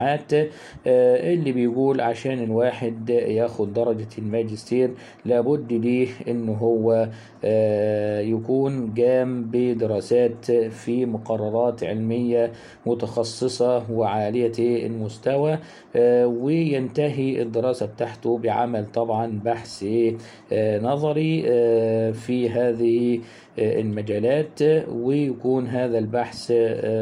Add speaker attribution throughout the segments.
Speaker 1: اللي بيقول عشان الواحد ياخد درجة الماجستير لابد ليه ان هو يكون قام بدراسات في مقررات علمية متخصصة وعالية المستوى وينتهي الدراسة بتاعته بعمل طبعا بحث نظري في هذه المجالات ويكون هذا البحث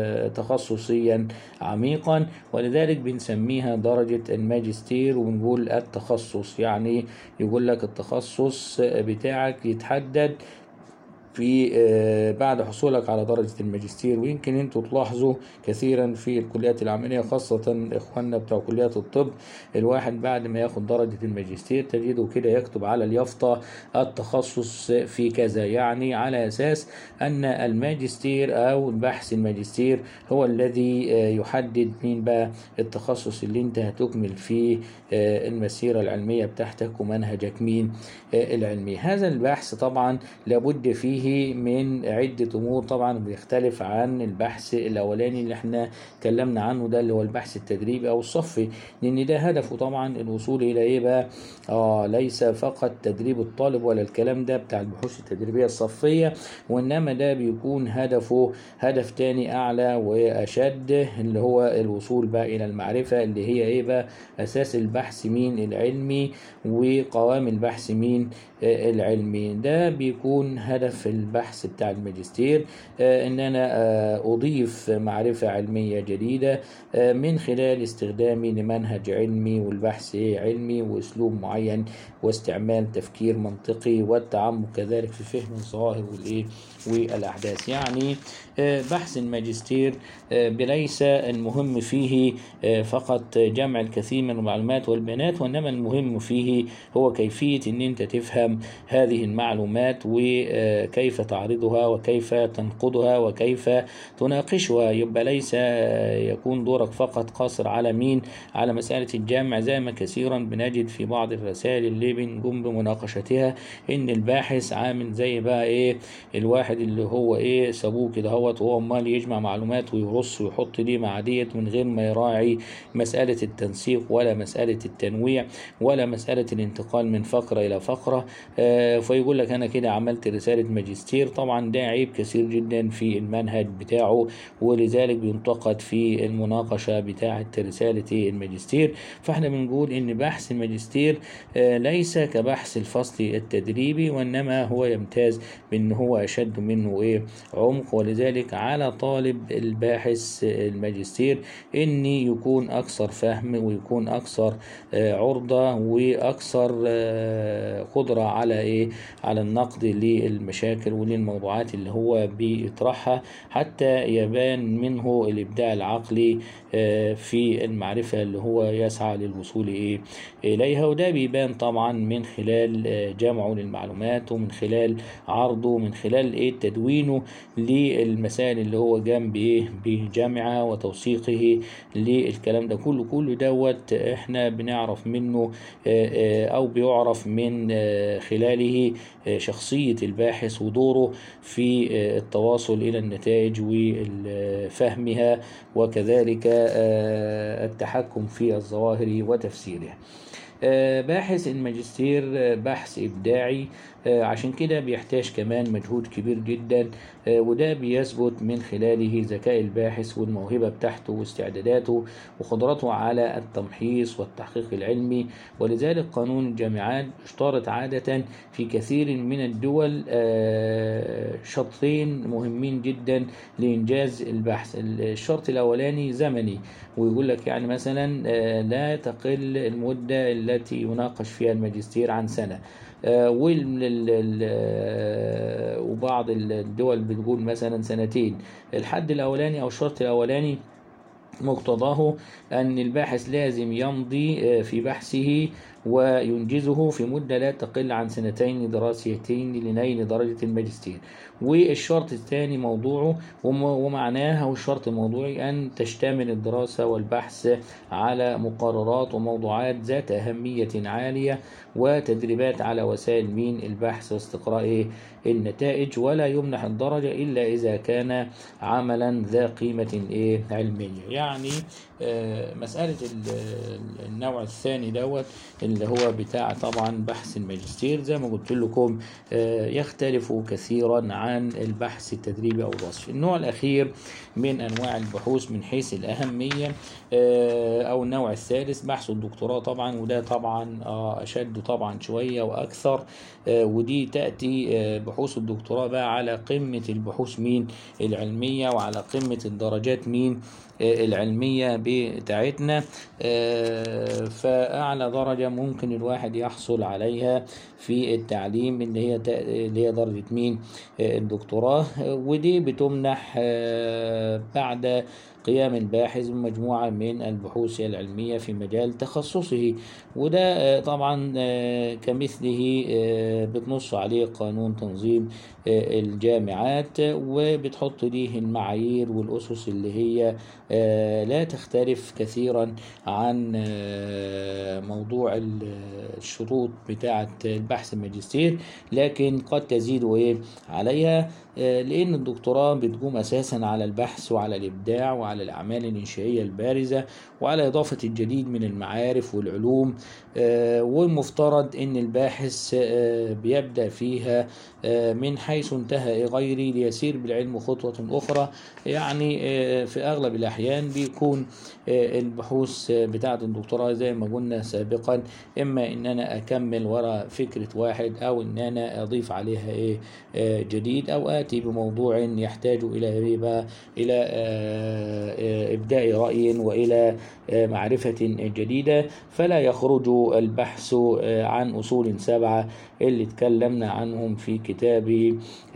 Speaker 1: تخصصيا عميقا ولذلك بنسميها درجة الماجستير وبنقول التخصص يعني يقول لك التخصص بتاعك يتحدد في بعد حصولك على درجة الماجستير ويمكن انتوا تلاحظوا كثيرا في الكليات العملية خاصة اخواننا بتوع كليات الطب الواحد بعد ما ياخد درجة الماجستير تجده كده يكتب على اليافطة التخصص في كذا يعني على اساس ان الماجستير او بحث الماجستير هو الذي يحدد مين بقى التخصص اللي انت هتكمل فيه المسيرة العلمية بتاعتك ومنهجك مين العلمي هذا البحث طبعا لابد فيه من عدة أمور طبعا بيختلف عن البحث الأولاني اللي احنا اتكلمنا عنه ده اللي هو البحث التدريبي أو الصفي لأن ده هدفه طبعا الوصول إلى إيه بقى؟ آه ليس فقط تدريب الطالب ولا الكلام ده بتاع البحوث التدريبية الصفية وإنما ده بيكون هدفه هدف تاني أعلى وأشد اللي هو الوصول بقى إلى المعرفة اللي هي إيه بقى؟ أساس البحث مين العلمي وقوام البحث مين العلمي ده بيكون هدف البحث بتاع الماجستير ان انا اضيف معرفة علمية جديدة من خلال استخدامي لمنهج علمي والبحث علمي واسلوب معين واستعمال تفكير منطقي والتعمق كذلك في فهم الظواهر والايه والاحداث يعني بحث الماجستير ليس المهم فيه فقط جمع الكثير من المعلومات والبيانات وانما المهم فيه هو كيفية ان انت تفهم هذه المعلومات وكيف تعرضها وكيف تنقضها وكيف تناقشها يبقى ليس يكون دورك فقط قاصر على مين على مسألة الجمع زي ما كثيرا بنجد في بعض الرسائل اللي بنقوم بمناقشتها ان الباحث عامل زي بقى ايه الواحد اللي هو ايه سابوه كده هوت وهو امال يجمع معلومات ويرص ويحط دي مع ديت من غير ما يراعي مسألة التنسيق ولا مسألة التنويع ولا مسألة الانتقال من فقرة إلى فقرة آه فيقول لك أنا كده عملت رسالة ماجستير طبعا ده عيب كثير جدا في المنهج بتاعه ولذلك بينتقد في المناقشة بتاعة رسالة الماجستير فاحنا بنقول إن بحث الماجستير آه ليس كبحث الفصل التدريبي وإنما هو يمتاز بأن هو أشد منه إيه عمق ولذلك على طالب الباحث الماجستير ان يكون اكثر فهم ويكون اكثر عرضة واكثر قدرة على ايه على النقد للمشاكل وللموضوعات اللي هو بيطرحها حتى يبان منه الابداع العقلي في المعرفة اللي هو يسعى للوصول ايه اليها وده بيبان طبعا من خلال جمعه للمعلومات ومن خلال عرضه من خلال ايه تدوينه للمسائل اللي هو قام بايه بجمعها وتوثيقه للكلام ده كله كله دوت احنا بنعرف منه او بيعرف من خلاله شخصية الباحث ودوره في التواصل الى النتائج وفهمها وكذلك التحكم في الظواهر وتفسيرها باحث الماجستير بحث إبداعي عشان كده بيحتاج كمان مجهود كبير جدا وده بيثبت من خلاله ذكاء الباحث والموهبة بتاعته واستعداداته وقدرته على التمحيص والتحقيق العلمي ولذلك قانون الجامعات اشترط عادة في كثير من الدول شرطين مهمين جدا لإنجاز البحث الشرط الأولاني زمني ويقول لك يعني مثلا لا تقل المدة التي يناقش فيها الماجستير عن سنة وبعض الدول بتقول مثلا سنتين الحد الأولاني أو الشرط الأولاني مقتضاه أن الباحث لازم يمضي في بحثه وينجزه في مدة لا تقل عن سنتين دراسيتين لنيل درجة الماجستير والشرط الثاني موضوعه وم- ومعناه أو الشرط الموضوعي أن تشتمل الدراسة والبحث على مقررات وموضوعات ذات أهمية عالية وتدريبات على وسائل مين البحث واستقراء إيه النتائج ولا يمنح الدرجة إلا إذا كان عملا ذا قيمة إيه علمية يعني آه، مسألة ال- النوع الثاني دوت اللي هو بتاع طبعا بحث الماجستير زي ما قلت لكم آه، يختلف كثيرا عن البحث التدريبي أو الوصفي النوع الأخير من أنواع البحوث من حيث الأهمية آه، أو النوع الثالث بحث الدكتوراه طبعا وده طبعا آه، أشد طبعا شوية وأكثر آه، ودي تأتي آه، بحوث الدكتوراه بقى على قمة البحوث مين العلمية وعلى قمة الدرجات مين آه، العلمية بتاعتنا آه، فأعلى درجة ممكن الواحد يحصل عليها في التعليم اللي هي تا- اللي هي درجة مين آه، الدكتوراه آه، ودي بتمنح آه، بعد قيام الباحث بمجموعة من البحوث العلمية في مجال تخصصه وده آه، طبعا آه، كمثله آه، بتنص عليه قانون تنظيم آه، الجامعات وبتحط ليه المعايير والأسس اللي هي آه، لا تختلف كثيرا عن آه، موضوع ال- الشروط بتاعة البحث الماجستير لكن قد تزيد إيه عليها آه، لأن الدكتوراه بتقوم أساسا على البحث وعلى الإبداع وعلى الأعمال الإنشائية البارزة وعلى إضافة الجديد من المعارف والعلوم آه، والمفترض أن الباحث آه، بيبدأ فيها آه، من حيث انتهى غيري ليسير بالعلم خطوة أخرى يعني آه، في أغلب الأحيان بيكون آه، البحوث آه، بتاعة الدكتوراه زي ما قلنا سابقا إما إن أنا أكمل وراء فكرة واحد أو إن أنا أضيف عليها إيه آه، جديد أو آتي بموضوع يحتاج إلى إيه بقى إلى آه، آه، إبداء رأي وإلى آه، معرفة جديدة فلا يخرج البحث آه، عن أصول سبعة اللي اتكلمنا عنهم في كتاب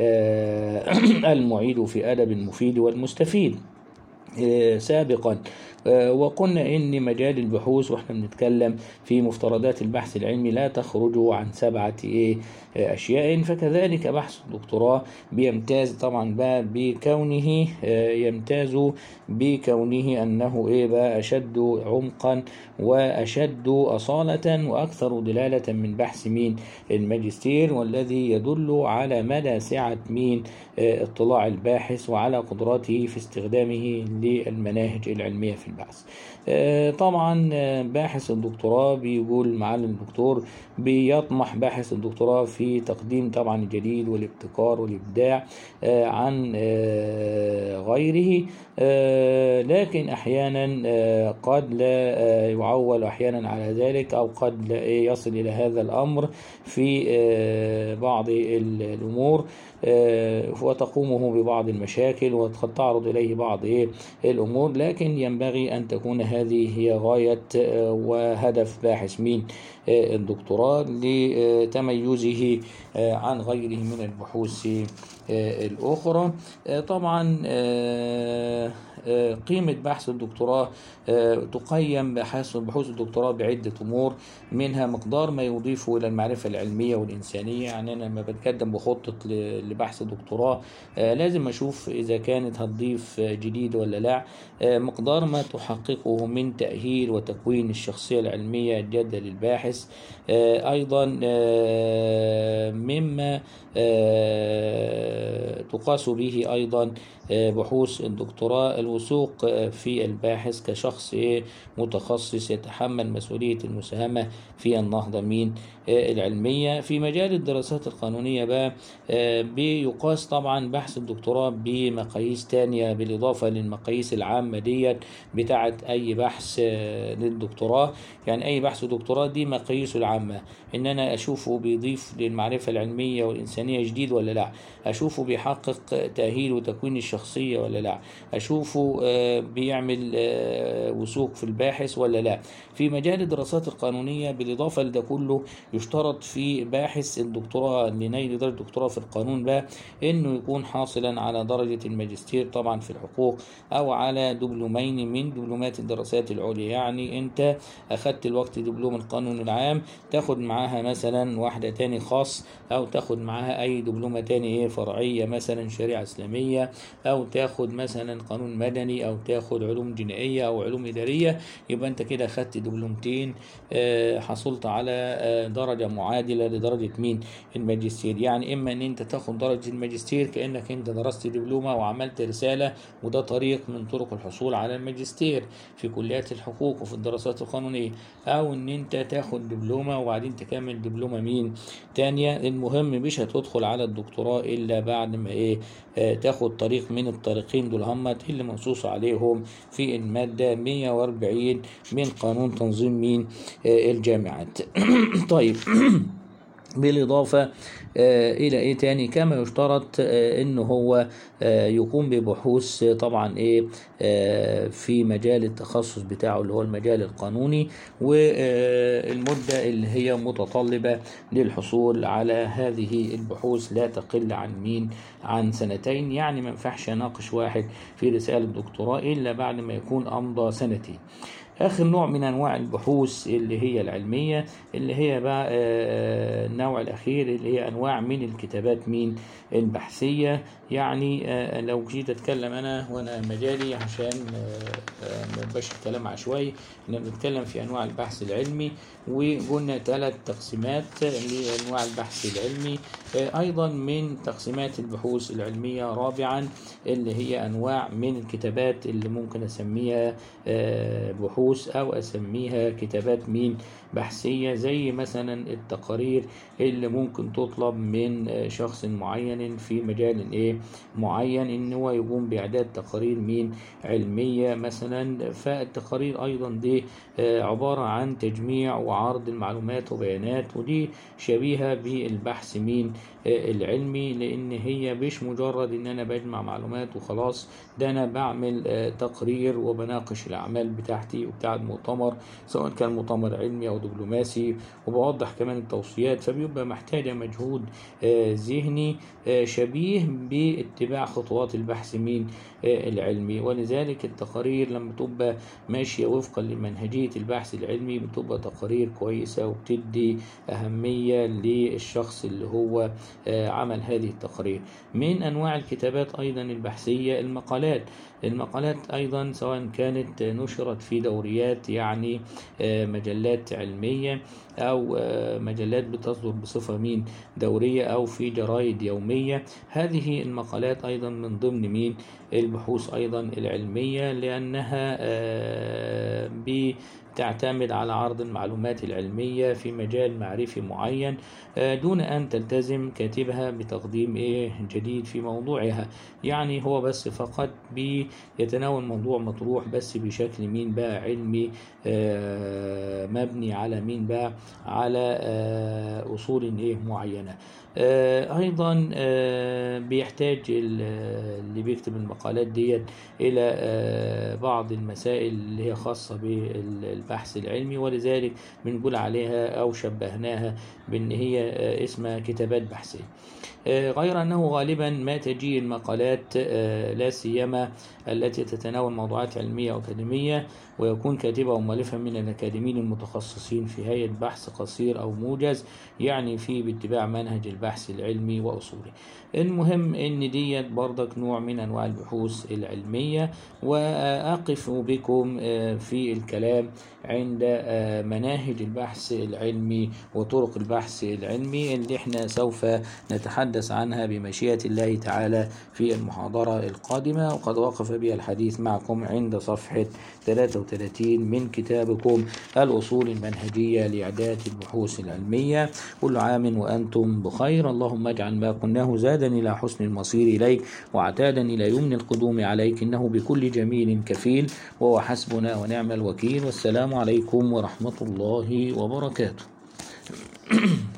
Speaker 1: آه، المعيد في أدب المفيد والمستفيد آه، سابقا آه، وقلنا ان مجال البحوث واحنا بنتكلم في مفترضات البحث العلمي لا تخرج عن سبعه ايه آه، اشياء فكذلك بحث الدكتوراه بيمتاز طبعا بقى بكونه آه، يمتاز بكونه انه ايه بقى اشد عمقا واشد اصاله واكثر دلاله من بحث مين الماجستير والذي يدل على مدى سعه مين آه، اطلاع الباحث وعلى قدراته في استخدامه للمناهج العلميه في البحث آه، طبعا آه، باحث الدكتوراه بيقول معالي الدكتور بيطمح باحث الدكتوراه في تقديم طبعا الجديد والابتكار والابداع آه، عن آه، غيره آه، لكن احيانا آه، قد لا آه، يعول احيانا على ذلك او قد لا يصل الى هذا الامر في آه، بعض ال- الامور آه، وتقومه ببعض المشاكل وقد تعرض اليه بعض إيه الامور لكن ينبغي ان تكون هذه هي غايه آه، وهدف باحث مين آه، الدكتوراه لتميزه آه، عن غيره من البحوث آه، الأخرى آه، طبعا آه، آه، قيمة بحث الدكتوراه آه، تقيم بحث بحوث الدكتوراه بعدة أمور منها مقدار ما يضيفه إلى المعرفة العلمية والإنسانية يعني أنا لما بتقدم بخطة ل- لبحث دكتوراه آه، لازم أشوف إذا كانت هتضيف آه، جديد ولا لا آه، مقدار ما تحققه من تأهيل وتكوين الشخصية العلمية الجادة للباحث آه، أيضا آه، مما آه، تقاس به أيضا آه، بحوث الدكتوراه الوثوق آه، في الباحث كشخص إيه متخصص يتحمل مسؤولية المساهمة في النهضة من آه، العلمية في مجال الدراسات القانونية بقى آه، بيقاس طبعا بحث الدكتوراه بمقاييس تانية بالإضافة للمقاييس العامة ديت بتاعة أي بحث آه، للدكتوراه يعني أي بحث دكتوراه دي مقاييسه العامة إن أنا أشوفه بيضيف للمعرفة العلمية والإنسانية جديد ولا لا أشوفه بيحقق تأهيل وتكوين الشخص الشخصية ولا لا أشوفه آه، بيعمل آه، وثوق في الباحث ولا لا في مجال الدراسات القانونية بالإضافة لده كله يشترط في باحث الدكتوراه لنيل درجة الدكتوراه في القانون بقى إنه يكون حاصلا على درجة الماجستير طبعا في الحقوق أو على دبلومين من دبلومات الدراسات العليا يعني أنت أخدت الوقت دبلوم القانون العام تاخد معاها مثلا واحدة تاني خاص أو تاخد معاها أي دبلومة تاني إيه فرعية مثلا شريعة إسلامية أو تاخد مثلا قانون مدني أو تاخد علوم جنائية أو علوم إدارية يبقى أنت كده خدت دبلومتين آه، حصلت على آه، درجة معادلة لدرجة مين الماجستير يعني إما أن أنت تاخد درجة الماجستير كأنك أنت درست دبلومة وعملت رسالة وده طريق من طرق الحصول على الماجستير في كليات الحقوق وفي الدراسات القانونية أو أن أنت تاخد دبلومة وبعدين تكمل دبلومة مين تانية المهم مش هتدخل على الدكتوراه إلا بعد ما إيه آه، تاخد طريق من الطريقين دول همت اللي منصوص عليهم في المادة 140 من قانون تنظيم مين آه، الجامعات طيب بالإضافة آه، إلى إيه تاني كما يشترط آه، إن هو آه، يقوم ببحوث آه، طبعا إيه آه، في مجال التخصص بتاعه اللي هو المجال القانوني والمدة اللي هي متطلبة للحصول على هذه البحوث لا تقل عن مين عن سنتين يعني ما ينفعش أناقش واحد في رسالة دكتوراه إلا بعد ما يكون أمضى سنتين آخر نوع من أنواع البحوث اللي هي العلمية اللي هي بقى آه، النوع الأخير اللي هي أنواع من الكتابات مين البحثية يعني آه، لو جيت أتكلم أنا وأنا مجالي عشان آه، آه، ما يبقاش الكلام عشوائي إحنا بنتكلم في أنواع البحث العلمي وقلنا ثلاث تقسيمات لأنواع البحث العلمي آه، أيضا من تقسيمات البحوث العلمية رابعا اللي هي أنواع من الكتابات اللي ممكن أسميها آه، بحوث أو أسميها كتابات مين بحثية زي مثلا التقارير اللي ممكن تطلب من آه، شخص معين في مجال إيه معين إن هو يقوم بإعداد تقارير مين علمية مثلا فالتقارير أيضا دي آه، عبارة عن تجميع وعرض المعلومات وبيانات ودي شبيهة بالبحث مين آه، العلمي لأن هي مش مجرد إن أنا بجمع معلومات وخلاص ده أنا بعمل آه، تقرير وبناقش الأعمال بتاعتي وبتاع المؤتمر سواء كان مؤتمر علمي أو دبلوماسي وبوضح كمان التوصيات فبيبقى محتاجة مجهود آه، ذهني آه، شبيه باتباع خطوات البحث مين آه، العلمي ولذلك التقارير لما تبقى ماشية وفقا لمنهجية البحث العلمي بتبقى تقارير كويسة وبتدي أهمية للشخص اللي هو آه، عمل هذه التقارير من أنواع الكتابات أيضا البحثية المقالات المقالات أيضا سواء كانت نشرت في دوريات يعني آه، مجلات علمية أو آه، مجلات بتصدر بصفة مين دورية أو في جرائد يومية هذه المقالات أيضا من ضمن مين البحوث أيضا العلمية لأنها آه، بتعتمد على عرض المعلومات العلمية في مجال معرفي معين آه، دون أن تلتزم كاتبها بتقديم إيه جديد في موضوعها يعني هو بس فقط بيتناول موضوع مطروح بس بشكل مين بقى علمي آه، مبني على مين بقى على آه، أصول إيه معينة آه، أيضا آه، بيحتاج ال- اللي بيكتب المقالات ديت إلى آه، بعض المسائل اللي هي خاصة بالبحث العلمي ولذلك بنقول عليها أو شبهناها بأن هي آه، اسمها كتابات بحثية آه، غير أنه غالبا ما تجي المقالات آه، لا سيما التي تتناول موضوعات علمية وأكاديمية ويكون كاتبها ومؤلفا من الأكاديميين المتخصصين في هيئة بحث قصير أو موجز يعني في باتباع منهج البحث العلمي وأصوله المهم ان ديت برضك نوع من انواع البحوث العلمية واقف بكم آه، في الكلام عند آه، مناهج البحث العلمي وطرق البحث العلمي اللي احنا سوف نتحدث عنها بمشيئة الله تعالى في المحاضرة القادمة وقد وقف بي الحديث معكم عند صفحة 33 من كتابكم الأصول المنهجية لإعداد البحوث العلمية كل عام وأنتم بخير اللهم اجعل ما قلناه زادا إلى حسن المصير إليك وعتادا إلى يمن القدوم عليك إنه بكل جميل كفيل وهو حسبنا ونعم الوكيل والسلام عليكم ورحمة الله وبركاته